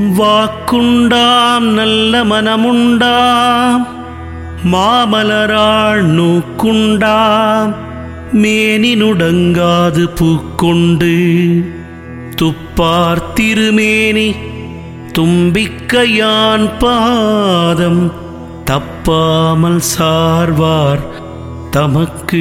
வாக்குண்டாம் நல்ல மனமுண்டாம் மாமலராள் நூக்குண்டாம் மேனி நுடங்காது பூக்கொண்டு துப்பார் திருமேனி தும்பிக்கையான் பாதம் தப்பாமல் சார்வார் தமக்கு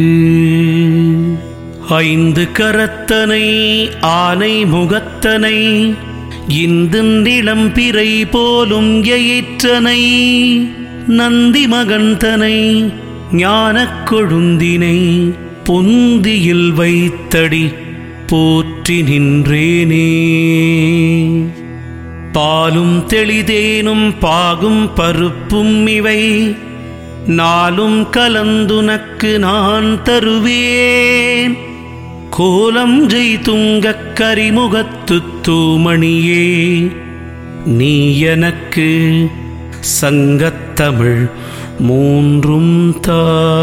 ஐந்து கரத்தனை ஆனை முகத்தனை இந்து நிளம்பிறை போலும் எயிற்றனை நந்தி மகந்தனை ஞானக் கொழுந்தினை பொந்தியில் வைத்தடி போற்றி நின்றேனே பாலும் தெளிதேனும் பாகும் பருப்பும் இவை நாளும் கலந்துனக்கு நான் தருவேன் கோலம் ஜெய் துங்கக் கரிமுகத்து தூமணியே நீ எனக்கு சங்கத்தமிழ் மூன்றும் தா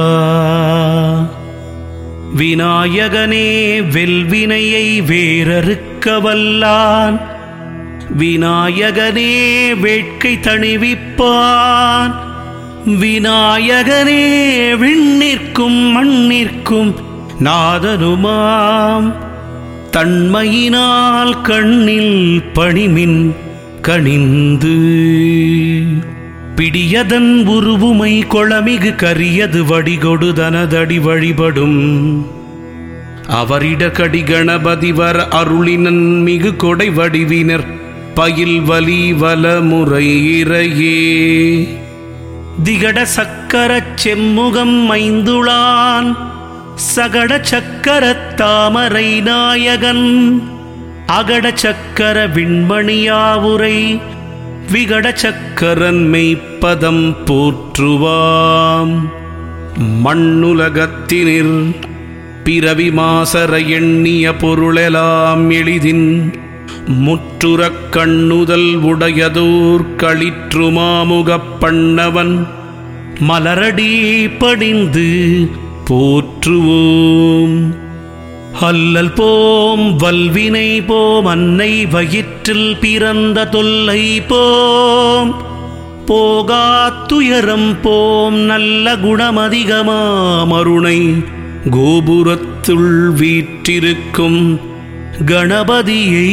விநாயகனே வெல்வினையை வேறறுக்க வல்லான் விநாயகனே வேட்கை தணிவிப்பான் விநாயகனே விண்ணிற்கும் மண்ணிற்கும் நாதனுமாம் தன்மையினால் கண்ணில் பணிமின் கணிந்து பிடியதன் உருவுமை கொளமிகு கரியது வடிகொடு தனதடி வழிபடும் அவரிட கடி கணபதி வர அருளினன் மிகு கொடை வடிவினர் பயில் வலி வலமுறை இறையே திகட சக்கரச் செம்முகம் மைந்துளான் சகட சக்கர தாமரை நாயகன் அகட சக்கர விண்மணியாவுரை விகட சக்கரன் மெய்ப்பதம் போற்றுவாம் மண்ணுலகத்தினில் பிறவி மாசர எண்ணிய பொருளெலாம் எளிதின் முற்றுறக் கண்ணுதல் உடையதோர் களிற்றுமாமுகப் பண்ணவன் மலரடி படிந்து போற்றுவோம் அல்லல் போம் வல்வினை போம் அன்னை வயிற்றில் பிறந்த தொல்லை போம் போகாத்துயரம் போம் நல்ல குணமதிகமாமருணை கோபுரத்துள் வீற்றிருக்கும் கணபதியை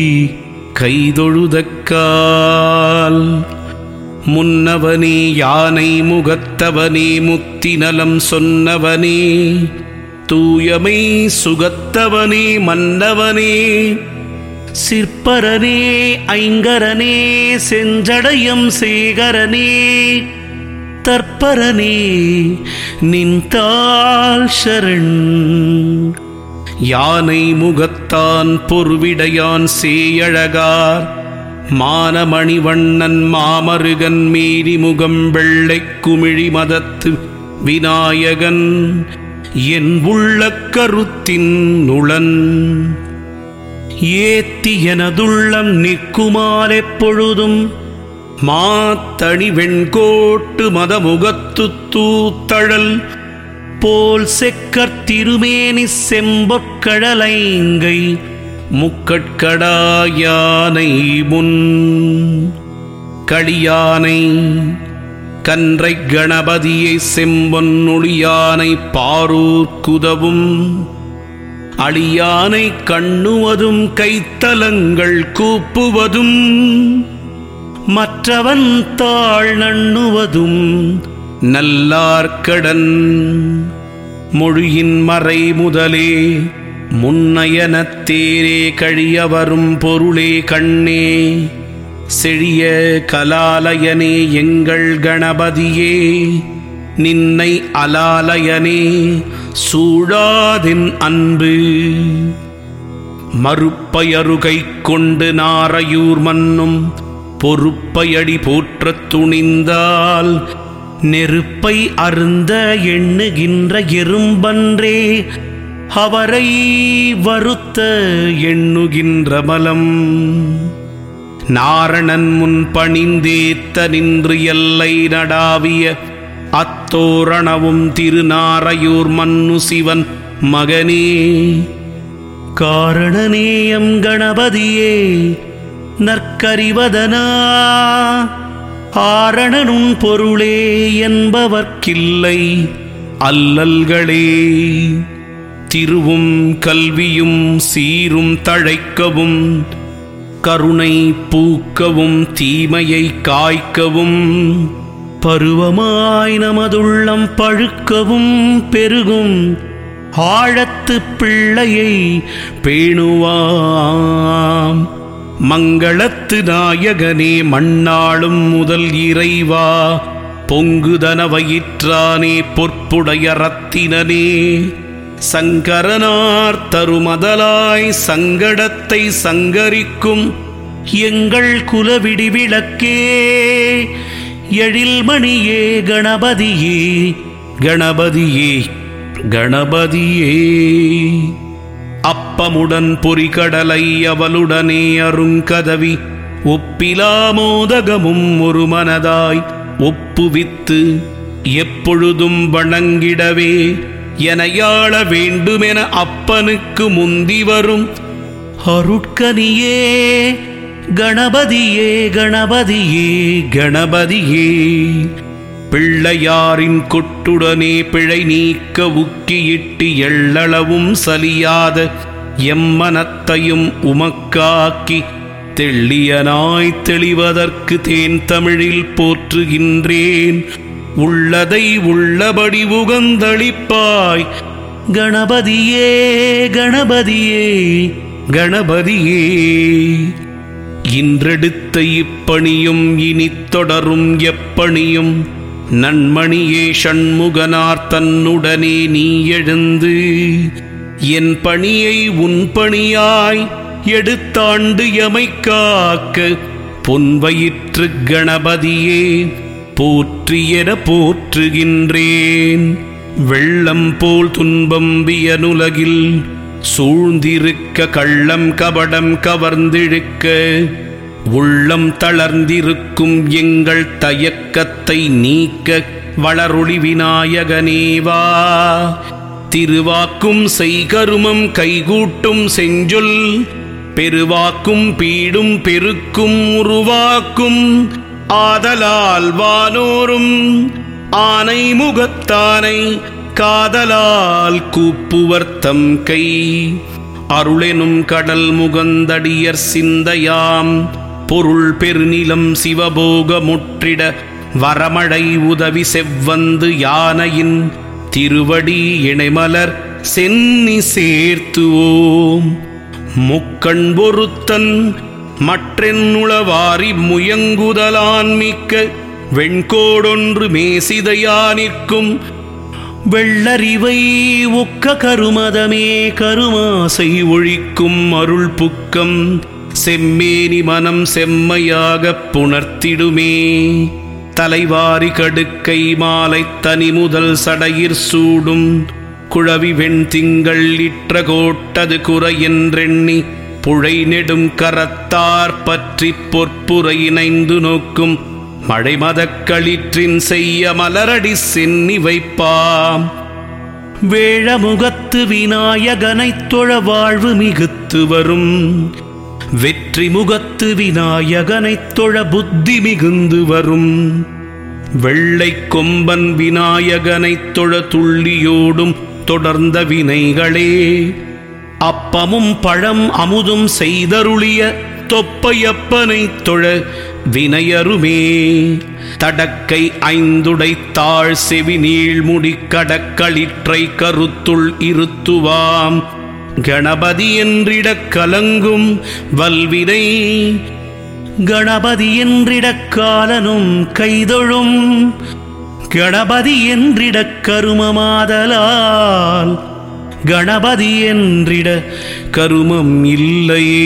கைதொழுதக்கால் முன்னவனே யானை முகத்தவனே முத்திநலம் சொன்னவனே தூயமை சுகத்தவனே மன்னவனே சிற்பரனே ஐங்கரனே செஞ்சடையம் சேகரனே தற்பரனே நின்றாள் சரண் யானை முகத்தான் பொருவிடையான் சேயழகார் மானமணிவண்ணன் மாமருகன் மேரி முகம் வெள்ளைக் குமிழி மதத்து விநாயகன் என் உள்ள கருத்தின் நுளன் ஏத்தி எனதுள்ளம் நிற்குமால் எப்பொழுதும் மாத்தணி வெண்கோட்டு மதமுகத்து தூத்தழல் போல் செக்கர் திருமேனி செம்பொற்கழலைங்கை முக்கட்கடாயானை முன் களியானை கன்றை கணபதியை செம்பொன்னொழியானை பாரூர் குதவும் அழியானை கண்ணுவதும் கைத்தலங்கள் கூப்புவதும் மற்றவன் தாழ் நண்ணுவதும் நல்லார்க்கடன் மொழியின் மறை முதலே முன்னயனத்தேரே கழியவரும் பொருளே கண்ணே செழிய கலாலயனே எங்கள் கணபதியே நின்னை அலாலயனே சூழாதின் அன்பு மறுப்பயருகை கொண்டு நாரையூர் மன்னும் பொறுப்பையடி போற்றத் துணிந்தால் நெருப்பை அருந்த எண்ணுகின்ற எறும்பன்றே அவரை வருத்த எண்ணுகின்ற மலம் நாரணன் முன் பணிந்தேத்த நின்று எல்லை நடாவிய அத்தோரணவும் திருநாரையூர் மன்னு சிவன் மகனே காரணநேயம் கணபதியே நற்கறிவதனா ஆரணனுன் பொருளே என்பவர்க்கில்லை அல்லல்களே திருவும் கல்வியும் சீரும் தழைக்கவும் கருணை பூக்கவும் தீமையை காய்க்கவும் பருவமாய் நமதுள்ளம் பழுக்கவும் பெருகும் ஆழத்து பிள்ளையை பேணுவாம் மங்களத்து நாயகனே மண்ணாளும் முதல் இறைவா பொங்குதன வயிற்றானே பொற்புடைய ரத்தினனே சங்கரனார் தருமதலாய் சங்கடத்தை சங்கரிக்கும் எங்கள் குலவிடி விளக்கே எழில்மணியே கணபதியே கணபதியே கணபதியே அப்பமுடன் பொறிகடலை அவளுடனே அருங்கதவி ஒப்பிலாமோதகமும் ஒரு மனதாய் ஒப்புவித்து எப்பொழுதும் வணங்கிடவே எனையாள வேண்டுமென அப்பனுக்கு முந்தி வரும் அருட்கனியே கணபதியே கணபதியே கணபதியே பிள்ளையாரின் கொட்டுடனே பிழை நீக்க உக்கியிட்டு எள்ளளவும் சலியாத எம்மனத்தையும் உமக்காக்கி தெள்ளியனாய் தெளிவதற்கு தேன் தமிழில் போற்றுகின்றேன் உள்ளதை உள்ளபடி உகந்தளிப்பாய் கணபதியே கணபதியே கணபதியே இன்றெடுத்த இப்பணியும் இனித் தொடரும் எப்பணியும் நன்மணியே ஷண்முகனார் தன்னுடனே நீ எழுந்து என் பணியை உன் பணியாய் எடுத்தாண்டு எமை காக்க பொன்வயிற்று கணபதியே போற்றியென போற்றுகின்றேன் வெள்ளம் போல் துன்பம் வியனுலகில் சூழ்ந்திருக்க கள்ளம் கபடம் கவர்ந்திழுக்க உள்ளம் தளர்ந்திருக்கும் எங்கள் தயக்கத்தை நீக்க வளரொளி விநாயகனேவா திருவாக்கும் செய்கருமம் கைகூட்டும் செஞ்சொல் பெருவாக்கும் பீடும் பெருக்கும் உருவாக்கும் ஆதலால் வானோரும் ஆனை முகத்தானை காதலால் கூப்புவர் தம் கை அருளெனும் கடல் முகந்தடியர் சிந்தையாம் பொருள் பெருநிலம் சிவபோக முற்றிட வரமழை உதவி செவ்வந்து யானையின் திருவடி இணைமலர் சென்னி சேர்த்துவோம் முக்கண் பொருத்தன் மற்றென்னுளவாரி முயங்குதலான் மிக்க வெண்கோடொன்று மேசிதையானிற்கும் வெள்ளறிவை ஒக்க கருமதமே கருமாசை ஒழிக்கும் அருள் புக்கம் செம்மேனி மனம் செம்மையாகப் புணர்த்திடுமே தலைவாரி கடுக்கை மாலை தனி முதல் சடையிற் சூடும் குழவி வெண்திங்கள் இற்ற கோட்டது குறை என்றெண்ணி புழை நெடும் கரத்தார் பற்றி பொற்புரை இணைந்து நோக்கும் மழைமதக்களிற்றின் செய்ய மலரடி சென்னி வைப்பாம் வேழமுகத்து விநாயகனைத் தொழ வாழ்வு மிகுத்து வரும் வெற்றி முகத்து விநாயகனைத் தொழ புத்தி மிகுந்து வரும் வெள்ளை கொம்பன் விநாயகனைத் தொழ துள்ளியோடும் தொடர்ந்த வினைகளே அப்பமும் பழம் அமுதும் செய்தருளிய தொப்பையப்பனைத் தொழ வினையருமே தடக்கை ஐந்துடை தாழ் செவி நீழ்முடி கடக்களிற்றை கருத்துள் இருத்துவாம் கணபதி என்றிடக் கலங்கும் வல்வினை கணபதி என்றிடக் காலனும் கைதொழும் கணபதி என்றிடக் கருமமாதலால் கணபதி என்றிட கருமம் இல்லையே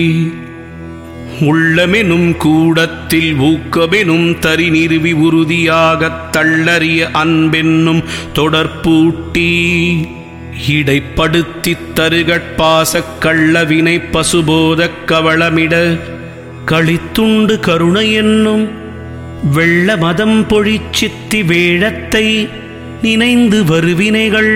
உள்ளமெனும் கூடத்தில் ஊக்கமெனும் தரி நிறுவி உறுதியாகத் தள்ளறிய அன்பென்னும் தொடர்பூட்டி இடைப்படுத்தித் தருகட்பாசக் கள்ளவினை பசுபோதக் கவளமிட களித்துண்டு கருணை என்னும் வெள்ள மதம் பொழிச்சித்தி வேழத்தை நினைந்து வருவினைகள்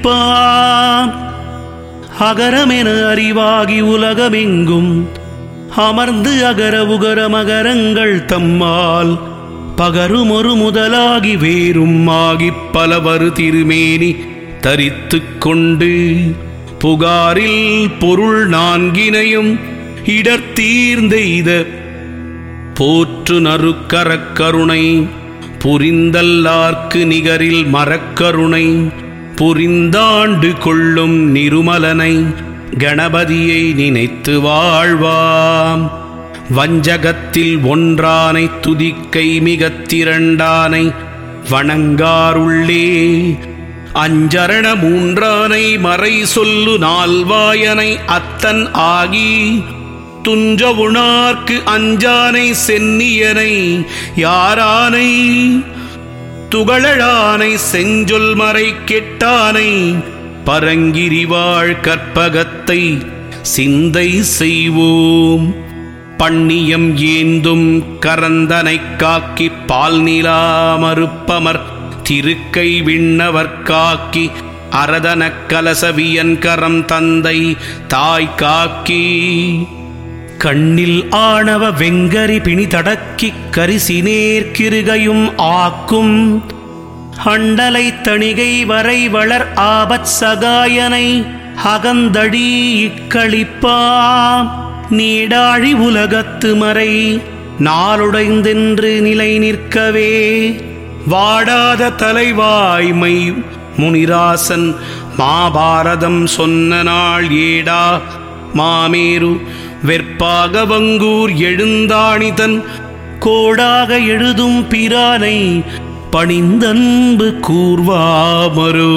தீர்ப்பான் அகரமென அறிவாகி உலகமெங்கும் அமர்ந்து அகர உகர மகரங்கள் தம்மால் பகருமொரு முதலாகி வேறும் ஆகிப் பலவரு திருமேனி தரித்துக் கொண்டு புகாரில் பொருள் நான்கினையும் இடர்த்தீர்ந்தெய்த போற்று நறுக்கரக் கருணை புரிந்தல்லார்க்கு நிகரில் மரக்கருணை புரிந்தாண்டு கொள்ளும் நிருமலனை கணபதியை நினைத்து வாழ்வாம் வஞ்சகத்தில் ஒன்றானை துதிக்கை மிகத் திரண்டானை வணங்காருள்ளே அஞ்சரண மூன்றானை மறை சொல்லு நால்வாயனை அத்தன் ஆகி துஞ்ச உணார்க்கு அஞ்சானை சென்னியனை யாரானை துகளழானை செஞ்சொல் மறை கெட்டானை பரங்கிரிவாழ் கற்பகத்தை சிந்தை செய்வோம் பண்ணியம் ஏந்தும் கரந்தனைக் காக்கி பால் நிலா மறுப்பமர் திருக்கை விண்ணவர் காக்கி அரதனக் கலசவியன் கரம் தந்தை தாய் காக்கி கண்ணில் ஆணவ வெங்கரி பிணி தடக்கிக் கரிசினேர்க்கிருகையும் ஆக்கும் அண்டலை தணிகை வரை வளர் ஆபத் சகாயனை அகந்தடி இக்களிப்பாம் நீடாழி உலகத்து மறை நாளுடைந்தென்று நிலை நிற்கவே வாடாத தலைவாய்மை முனிராசன் மாபாரதம் சொன்ன நாள் ஏடா மாமேரு வெற்பாக வங்கூர் எழுந்தாணிதன் கோடாக எழுதும் பிரானை பணிந்தன்பு கூர்வாமரோ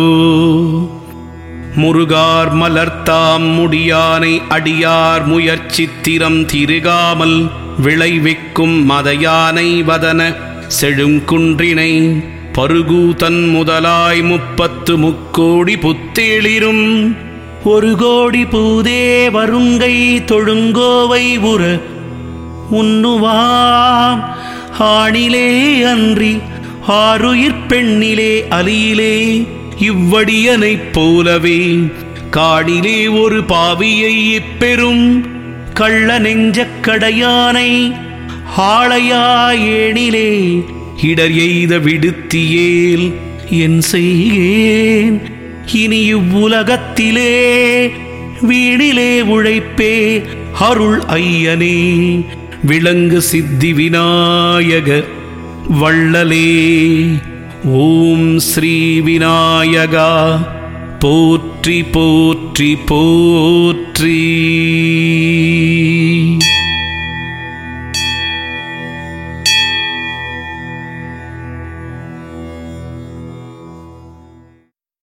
முருகார் மலர்த்தாம் முடியானை அடியார் முயற்சித்திரம் திருகாமல் விளைவிக்கும் மதயானை வதன செழுங்குன்றினை பருகூதன் முதலாய் முப்பத்து முக்கோடி புத்தேளிரும் ஒரு கோடி பூதே வருங்கை தொழுங்கோவை உற உண்ணுவாம் ஆணிலே அன்றி ஆறுயிர் பெண்ணிலே அலியிலே இவ்வடியனைப் போலவே காடிலே ஒரு பாவியை இப்பெரும் கள்ள நெஞ்சக் கடையானை ஆளையா ஏணிலே இடர் எய்த விடுத்தியேல் என் செய்கேன் இனி இவ்வுலகத்திலே வீணிலே உழைப்பே அருள் ஐயனே விளங்கு சித்தி விநாயக வள்ளலே ஓம் ஸ்ரீ விநாயகா போற்றி போற்றி போற்றி